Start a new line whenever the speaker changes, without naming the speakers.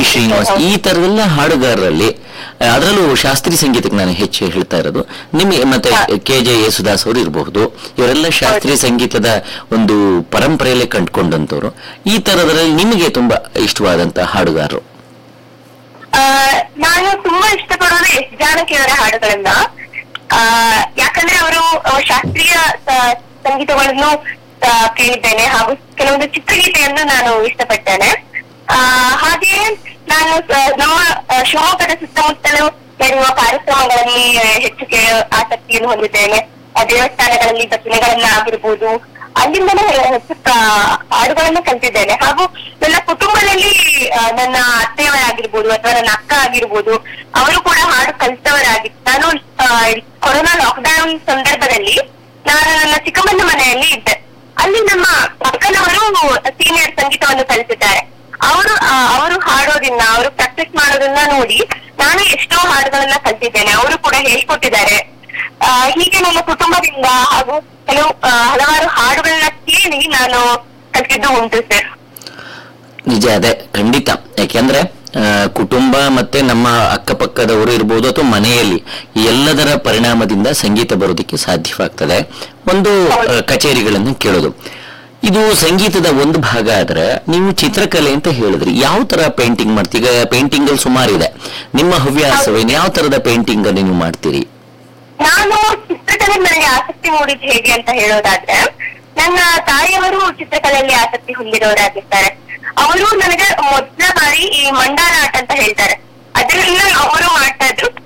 ಶ್ರೀನಿವಾಸ್ ಈ ತರದೆಲ್ಲ ಹಾಡುಗಾರರಲ್ಲಿ ಆ, ಅದರಲ್ಲೂ ಶಾಸ್ತ್ರೀಯ ಸಂಗೀತಕ್ಕೆ ನಾನು ಹೆಚ್ಚು ಹೇಳ್ತಾ ಇರೋದು ನಿಮಗೆ ಮತ್ತೆ ಕೆ ಜೆ ಯೇಸುದಾಸ್ ಅವರು ಇರಬಹುದು ಇವರೆಲ್ಲ ಶಾಸ್ತ್ರೀಯ ಸಂಗೀತದ ಒಂದು ಪರಂಪರೆಯಲ್ಲೇ ಕಂಡುಕೊಂಡಂತವ್ರು ಈ ತರದ್ರಲ್ಲಿ ನಿಮಗೆ ತುಂಬಾ ಇಷ್ಟವಾದಂತ ಹಾಡುಗಾರರು
ಆ, ನಾನು ತುಂಬಾ ಇಷ್ಟಪಡೋದು ಎಸ್ ಜಾನಕಿಯವರ ಹಾಡುಗಳನ್ನ ಆ, ಯಾಕಂದ್ರೆ ಅವರು ಶಾಸ್ತ್ರೀಯ ಸ- ಸಂಗೀತಗಳನ್ನು ಆ, ಕೇಳಿದ್ದೇನೆ ಹಾಗೂ ಕೆಲವೊಂದು ಚಿತ್ರಗೀತೆಯನ್ನು ನಾನು ಇಷ್ಟಪಡ್ತೇನೆ ಆ, ಹಾಗೆಯೇ ನಾನು ಸ- ನಮ್ಮ ಆ, ಶಿವಮೊಗ್ಗದ ಸುತ್ತಮುತ್ತಲು ನಡೆಯುವ ಕಾರ್ಯಕ್ರಮಗಳಲ್ಲಿ ಆ, ಹೆಚ್ಚು ಕೇ- ಆಸಕ್ತಿಯನ್ನು ಹೊಂದಿದ್ದೇನೆ ಆ, ದೇವಸ್ಥಾನಗಳಲ್ಲಿ ಭಜನೆಗಳನ್ನ ಆಗಿರ್ಬೋದು ಅಲ್ಲಿಂದಲೇ ಹೆಚ್ಚು ಕ- ಹಾಡುಗಳನ್ನು ಕಲ್ತಿದ್ದೇನೆ ಹಾಗೂ ನನ್ನ ಕುಟುಂಬದಲ್ಲಿ ಆ, ನನ್ನ ಅತ್ತೆಯವರಾಗಿರ್ಬೋದು ಅಥವಾ ನನ್ನ ಅಕ್ಕ ಆಗಿರ್ಬೋದು ಅವರು ಕೂಡ ಹಾಡು ಕಲಿತವರಾಗಿತ್ತು ನಾನು ಆ, ಕೊರೋನಾ ಲಾಕ್ಡೌನ್ ಸಂದರ್ಭದಲ್ಲಿ ನಾನು ನನ್ನ ಚಿಕ್ಕಮ್ಮನ ಮನೆಯಲ್ಲಿ ಇದ್ದೆ ಅಲ್ಲಿ ನಮ್ಮ ಅಕ್ಕನವರು ಸೀನಿಯರ್ ಸಂಗೀತವನ್ನು ಕಲಿತಿದ್ದಾರೆ ಅವರು ಆ, ಅವರು ಹಾಡೋದನ್ನ ಅವರು ಪ್ರಾಕ್ಟೀಸ್ ಮಾಡೋದನ್ನ ನೋಡಿ ನಾನು ಎಷ್ಟೋ ಹಾಡುಗಳನ್ನ ಕಲ್ತಿದ್ದೇನೆ ಅವರು ಕೂಡ ಹೇಳ್ಕೊಟ್ಟಿದ್ದಾರೆ ಆ, ಹೀಗೆ ನನ್ನ ಕುಟುಂಬದಿಂದ ಹಾಗೂ ಕೆಲವು ಆ, ಹಲವಾರು ಹಾಡುಗಳನ್ನ ಕೇಳಿ ನಾನು ಕಲ್ತಿದ್ದು ಉಂಟು ಸರ್
ನಿಜ ಅದೇ ಖಂಡಿತ ಯಾಕೆಂದ್ರೆ ಆ, ಕುಟುಂಬ ಮತ್ತೆ ನಮ್ಮ ಅಕ್ಕಪಕ್ಕದವರು ಇರ್ಬೋದು ಅಥವಾ ಮನೆಯಲ್ಲಿ ಈ ಎಲ್ಲದರ ಪರಿಣಾಮದಿಂದ ಸಂಗೀತ ಬರೋದಕ್ಕೆ ಸಾಧ್ಯವಾಗ್ತದೆ ಒಂದು ಆ, ಕಚೇರಿಗಳನ್ನು ಕೇಳೋದು ಇದು ಸಂಗೀತದ ಒಂದು ಭಾಗ ಆದ್ರೆ ನೀವು ಚಿತ್ರಕಲೆ ಅಂತ ಹೇಳಿದ್ರಿ ಯಾವ ತರ ಪೇಂಟಿಂಗ್ ಮಾಡ್ತೀರಿ ಈಗ ಪೇಂಟಿಂಗ್ ಅಲ್ಲಿ ಸುಮಾರು ಇದೆ ನಿಮ್ಮ ಹವ್ಯಾಸವೇನು ಯಾವ ತರದ ಪೇಂಟಿಂಗ್ ಅನ್ನು ನೀವು ಮಾಡ್ತೀರಿ
ನಾನು ಚಿತ್ರಕಲೆ ನನಗೆ ಆಸಕ್ತಿ ಮೂಡಿದ್ದು ಹೇಗೆ ಅಂತ ಹೇಳೋದಾದ್ರೆ ನನ್ನ ತಾಯಿಯವರು ಚಿತ್ರಕಲೆಯಲ್ಲಿ ಆಸಕ್ತಿ ಹೊಂದಿರೋರಾಗಿರ್ತಾರೆ ಅವರು ನನಗೆ ಮೊದಲ ಬಾರಿ ಈ ಮಂಡಾರ ಆಟ ಅಂತ ಹೇಳ್ತಾರೆ ಅದನ್ನ ಅವರು ಮಾಡ್ತಾ ಇದ್ರು